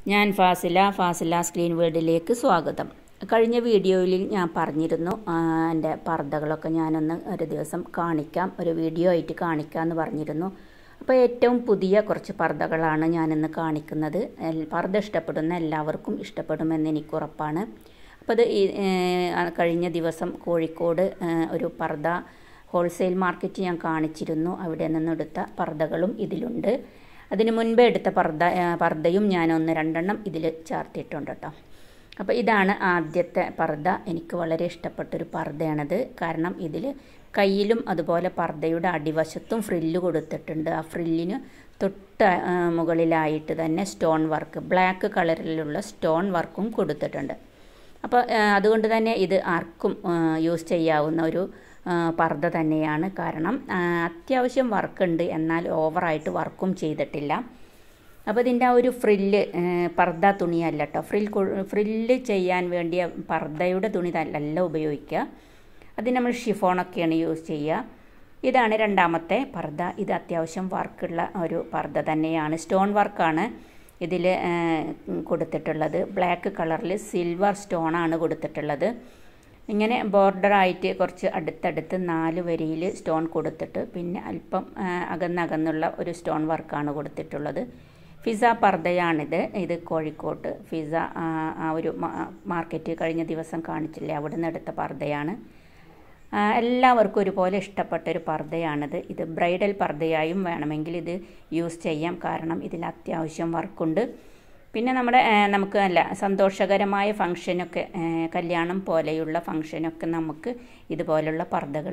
ഞാൻ ഫാസില ഫാസില സ്ക്രീൻ വേൾഡിലേക്ക് സ്വാഗതം കഴിഞ്ഞ വീഡിയോയിൽ ഞാൻ പറഞ്ഞിരുന്നു ആ, എൻ്റെ പർദ്ദകളൊക്കെ ഞാനൊന്ന് ഒരു ദിവസം കാണിക്കാം ഒരു വീഡിയോ ആയിട്ട് കാണിക്കാം എന്ന് പറഞ്ഞിരുന്നു അപ്പോൾ ഏറ്റവും പുതിയ കുറച്ച് പർദ്ദകളാണ് ഞാനിന്ന് കാണിക്കുന്നത് എൽ- പർദ്ദ ഇഷ്ടപ്പെടുന്ന എല്ലാവർക്കും ഇഷ്ടപ്പെടുമെന്ന് എനിക്ക് ഉറപ്പാണ് അപ്പോൾ ഇത് ഈ, ഏ, കഴിഞ്ഞ ദിവസം കോഴിക്കോട് ഏ, ഒരു പർദ്ദ ഹോൾസെയിൽ മാർക്കറ്റ് ഞാൻ കാണിച്ചിരുന്നു അവിടെ നിന്നെടുത്ത പർദ്ദകളും ഇതിലുണ്ട് അതിന് മുൻപേ എടുത്ത പർദ്ദ ആ, പർദ്ദയും ഞാൻ ഒന്ന് രണ്ടെണ്ണം ഇതിൽ ചേർത്തിട്ടുണ്ട് കേട്ടോ അപ്പോൾ ഇതാണ് ആദ്യത്തെ പർദ്ദ എനിക്ക് വളരെ ഇഷ്ടപ്പെട്ടൊരു പർദ്ദയാണത് കാരണം ഇതിൽ കയ്യിലും അതുപോലെ പർദ്ദയുടെ അടിവശത്തും ഫ്രില്ല് കൊടുത്തിട്ടുണ്ട് ആ ഫ്രില്ലിന് തൊട്ട് ആ, മുകളിലായിട്ട് തന്നെ സ്റ്റോൺ വർക്ക് ബ്ലാക്ക് കളറിലുള്ള സ്റ്റോൺ വർക്കും കൊടുത്തിട്ടുണ്ട് അപ്പോൾ ആ, അതുകൊണ്ട് തന്നെ ഇത് ആർക്കും ആ, യൂസ് ചെയ്യാവുന്ന ഒരു ആ, പർദ്ദ തന്നെയാണ് കാരണം ആ, അത്യാവശ്യം വർക്കുണ്ട് എന്നാൽ ഓവറായിട്ട് വർക്കും ചെയ്തിട്ടില്ല അപ്പോൾ ഇതിൻ്റെ ആ ഒരു ഫ്രില്ല് ആ, പർദ്ദ തുണിയല്ല കേട്ടോ ഫ്രിൽ കൊ- ഫ്രില്ല് ചെയ്യാൻ വേണ്ടിയ പർദ്ദയുടെ തുണി അല്ല ഉപയോഗിക്കുക അത് നമ്മൾ ഷിഫോണൊക്കെയാണ് യൂസ് ചെയ്യുക ഇതാണ് രണ്ടാമത്തെ പർദ്ദ ഇത് അത്യാവശ്യം വർക്കുള്ള ഒരു പർദ്ദ തന്നെയാണ് സ്റ്റോൺ വർക്കാണ് ഇതിൽ കൊടുത്തിട്ടുള്ളത് ബ്ലാക്ക് കളറിൽ സിൽവർ സ്റ്റോണാണ് കൊടുത്തിട്ടുള്ളത് ഇങ്ങനെ ബോർഡറായിട്ട് കുറച്ച് അടുത്തടുത്ത് നാല് വരിയിൽ സ്റ്റോൺ കൊടുത്തിട്ട് പിന്നെ അല്പം ആ, അകന്നകന്നുള്ള ഒരു സ്റ്റോൺ വർക്കാണ് കൊടുത്തിട്ടുള്ളത് ഫിസ പർദ്ദയാണിത് ഇത് കോഴിക്കോട്ട് ഫിസ ആ, ആ ഒരു മാ- മാർക്കറ്റ് കഴിഞ്ഞ ദിവസം കാണിച്ചില്ലേ അവിടെ നിന്ന് എടുത്ത പർദ്ദയാണ് ആ, എല്ലാവർക്കും ഒരുപോലെ ഇഷ്ടപ്പെട്ട ഒരു പർദ്ദയാണിത് ഇത് ബ്രൈഡൽ പർദ്ദയായും വേണമെങ്കിൽ ഇത് യൂസ് ചെയ്യാം കാരണം ഇതിൽ അത്യാവശ്യം വർക്കുണ്ട് പിന്നെ നമ്മുടെ ആ, നമുക്ക് അല്ല സന്തോഷകരമായ ഫംഗ്ഷനൊക്കെ ആ, കല്യാണം പോലെയുള്ള ഫംഗ്ഷനൊക്കെ നമുക്ക് ഇതുപോലുള്ള പർദ്ദകൾ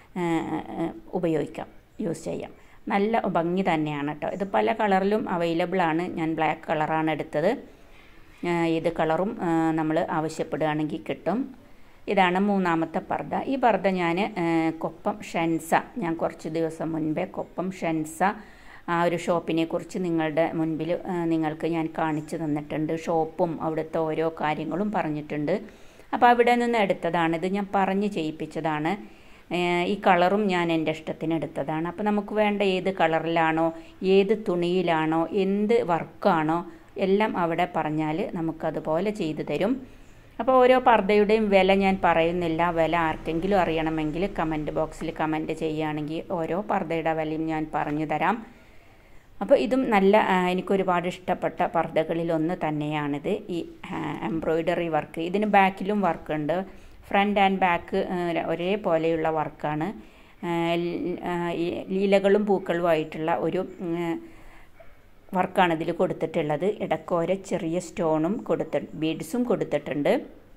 ഉപയോഗിക്കാം യൂസ് ചെയ്യാം നല്ല ഭംഗി തന്നെയാണ് കേട്ടോ ഇത് പല കളറിലും അവൈലബിൾ ആണ് ഞാൻ ബ്ലാക്ക് കളറാണ് എടുത്തത് ആ, ഇത് കളറും നമ്മൾ ആവശ്യപ്പെടുകയാണെങ്കിൽ കിട്ടും ഇതാണ് മൂന്നാമത്തെ പർദ്ദ ഈ പർദ്ദ ഞാൻ കൊപ്പം ഷെൻസ ഞാൻ കുറച്ച് ദിവസം മുൻപേ കൊപ്പം ഷെൻസ ആ ഒരു ഷോപ്പിനെ കുറിച്ച് നിങ്ങളുടെ മുൻപിൽ ആ, നിങ്ങൾക്ക് ഞാൻ കാണിച്ചു തന്നിട്ടുണ്ട് ഷോപ്പും അവിടുത്തെ ഓരോ കാര്യങ്ങളും പറഞ്ഞിട്ടുണ്ട് അപ്പോൾ അവിടെ നിന്ന് എടുത്തതാണ് ഇത് ഞാൻ പറഞ്ഞ് ചെയ്യിപ്പിച്ചതാണ് ഏഹ് ഈ കളറും ഞാൻ എൻ്റെ ഇഷ്ടത്തിന് എടുത്തതാണ് അപ്പോൾ നമുക്ക് വേണ്ട ഏത് കളറിലാണോ ഏത് തുണിയിലാണോ എന്ത് വർക്കാണോ എല്ലാം അവിടെ പറഞ്ഞാൽ നമുക്കതുപോലെ ചെയ്തു തരും അപ്പോൾ ഓരോ പർദ്ദയുടെയും വില ഞാൻ പറയുന്നില്ല വില ആർക്കെങ്കിലും അറിയണമെങ്കിൽ കമൻറ്റ് ബോക്സിൽ കമൻറ്റ് ചെയ്യുകയാണെങ്കിൽ ഓരോ പർദ്ദയുടെ വിലയും ഞാൻ പറഞ്ഞു തരാം അപ്പോൾ ഇതും നല്ല ആ, എനിക്കൊരുപാട് ഇഷ്ടപ്പെട്ട പർദ്ദകളിൽ ഒന്ന് തന്നെയാണിത് ഈ എംബ്രോയിഡറി വർക്ക് ഇതിന് ബാക്കിലും വർക്കുണ്ട് ഫ്രണ്ട് ആൻഡ് ബാക്ക് ഒരേപോലെയുള്ള വർക്കാണ് ആ, ൽ- ആ, ഈ ലീലകളും പൂക്കളുമായിട്ടുള്ള ഒരു ഉം, വർക്കാണ് ഇതിൽ കൊടുത്തിട്ടുള്ളത് ഇടക്കോര ചെറിയ സ്റ്റോണും കൊടുത്തി ബീഡ്സും കൊടുത്തിട്ടുണ്ട്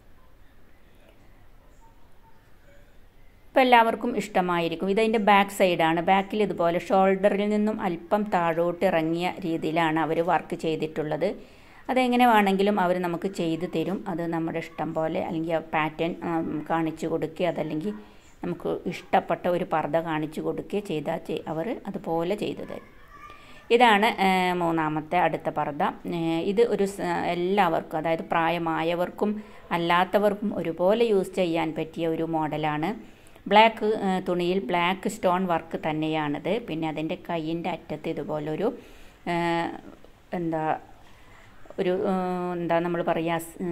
ഇപ്പോൾ എല്ലാവർക്കും ഇഷ്ടമായിരിക്കും ഇതതിൻ്റെ ബാക്ക് സൈഡാണ് ബാക്കിൽ ഇതുപോലെ ഷോൾഡറിൽ നിന്നും അല്പം താഴോട്ട് ഇറങ്ങിയ രീതിയിലാണ് അവർ വർക്ക് ചെയ്തിട്ടുള്ളത് അതെങ്ങനെ വേണമെങ്കിലും അവർ നമുക്ക് ചെയ്തു തരും അത് നമ്മുടെ ഇഷ്ടം പോലെ അല്ലെങ്കിൽ ആ പാറ്റേൺ കാണിച്ചു കൊടുക്കുക അതല്ലെങ്കിൽ നമുക്ക് ഇഷ്ടപ്പെട്ട ഒരു പർദ്ദ കാണിച്ചു കൊടുക്കുകയോ ചെയ്താൽ ചെ- അവർ അതുപോലെ ചെയ്തു തരും ഇതാണ് ആ, മൂന്നാമത്തെ അടുത്ത പർദ്ദ ഏ, ഇത് ഒരു സ- എല്ലാവർക്കും അതായത് പ്രായമായവർക്കും അല്ലാത്തവർക്കും ഒരുപോലെ യൂസ് ചെയ്യാൻ പറ്റിയ ഒരു മോഡലാണ് ബ്ലാക്ക് ആ, തുണിയിൽ ബ്ലാക്ക് സ്റ്റോൺ വർക്ക് തന്നെയാണിത് പിന്നെ അതിൻ്റെ കൈയിൻ്റെ അറ്റത്ത് ഇതുപോലൊരു ആ, എന്താ ഒരു ആ, എന്താ നമ്മൾ പറയുക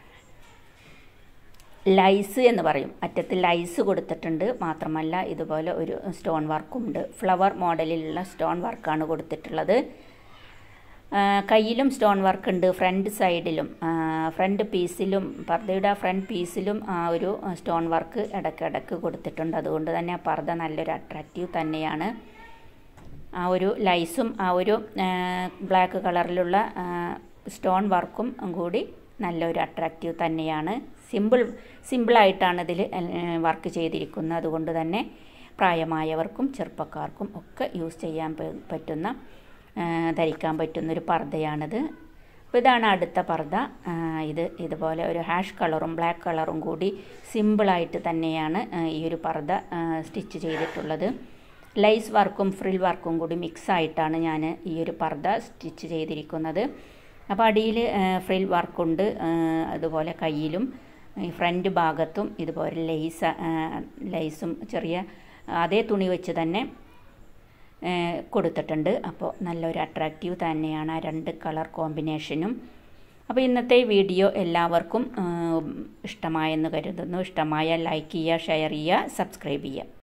ലൈസ് എന്ന് പറയും അറ്റത്ത് ലൈസ് കൊടുത്തിട്ടുണ്ട് മാത്രമല്ല ഇതുപോലെ ഒരു സ്റ്റോൺ വർക്കും ഉണ്ട് ഫ്ലവർ മോഡലിലുള്ള സ്റ്റോൺ വർക്കാണ് കൊടുത്തിട്ടുള്ളത് ആ, കയ്യിലും സ്റ്റോൺ വർക്ക് ഉണ്ട് ഫ്രണ്ട് സൈഡിലും ആ, ഫ്രണ്ട് പീസിലും പർദ്ദയുടെ ഫ്രണ്ട് പീസിലും ആ ഒരു സ്റ്റോൺ വർക്ക് ഇടയ്ക്കിടയ്ക്ക് കൊടുത്തിട്ടുണ്ട് അതുകൊണ്ട് തന്നെ ആ പർദ്ദ നല്ലൊരു അട്രാക്റ്റീവ് തന്നെയാണ് ആ ഒരു ലൈസും ആ ഒരു ബ്ലാക്ക് കളറിലുള്ള ആ, സ്റ്റോൺ വർക്കും കൂടി നല്ലൊരു അട്രാക്റ്റീവ് തന്നെയാണ് സിമ്പിൾ സിമ്പിളായിട്ടാണ് ഇതിൽ വർക്ക് ചെയ്തിരിക്കുന്നത് അതുകൊണ്ട് തന്നെ പ്രായമായവർക്കും ചെറുപ്പക്കാർക്കും ഒക്കെ യൂസ് ചെയ്യാൻ പ- പറ്റുന്ന ആ, ധരിക്കാൻ പറ്റുന്ന ഒരു പർദ്ദയാണിത് അപ്പോൾ ഇതാണ് അടുത്ത പർദ്ദ ആ, ഇത് ഇതുപോലെ ഒരു ഹാഷ് കളറും ബ്ലാക്ക് കളറും കൂടി സിമ്പിളായിട്ട് തന്നെയാണ് ആ, ഈ ഒരു പർദ്ദ സ്റ്റിച്ച് ചെയ്തിട്ടുള്ളത് ലൈസ് വർക്കും ഫ്രിൽ വർക്കും കൂടി മിക്സ് ആയിട്ടാണ് ഞാൻ ഈ ഒരു പർദ്ദ സ്റ്റിച്ച് ചെയ്തിരിക്കുന്നത് അപ്പോൾ അടിയിൽ ഫ്രിൽ വർക്കുണ്ട് ആ, അതുപോലെ കയ്യിലും ഈ ഫ്രണ്ട് ഭാഗത്തും ഇതുപോലെ ലേസ് ലൈസും ചെറിയ അതേ തുണി വെച്ച് തന്നെ ഏ, കൊടുത്തിട്ടുണ്ട് അപ്പോൾ നല്ലൊരു അട്രാക്റ്റീവ് തന്നെയാണ് ആ രണ്ട് കളർ കോമ്പിനേഷനും അപ്പോൾ ഇന്നത്തെ വീഡിയോ എല്ലാവർക്കും ഇഷ്ടമായെന്ന് കരുതുന്നു ഇഷ്ടമായ ലൈക്ക് ചെയ്യുക ഷെയർ ചെയ്യുക സബ്സ്ക്രൈബ് ചെയ്യുക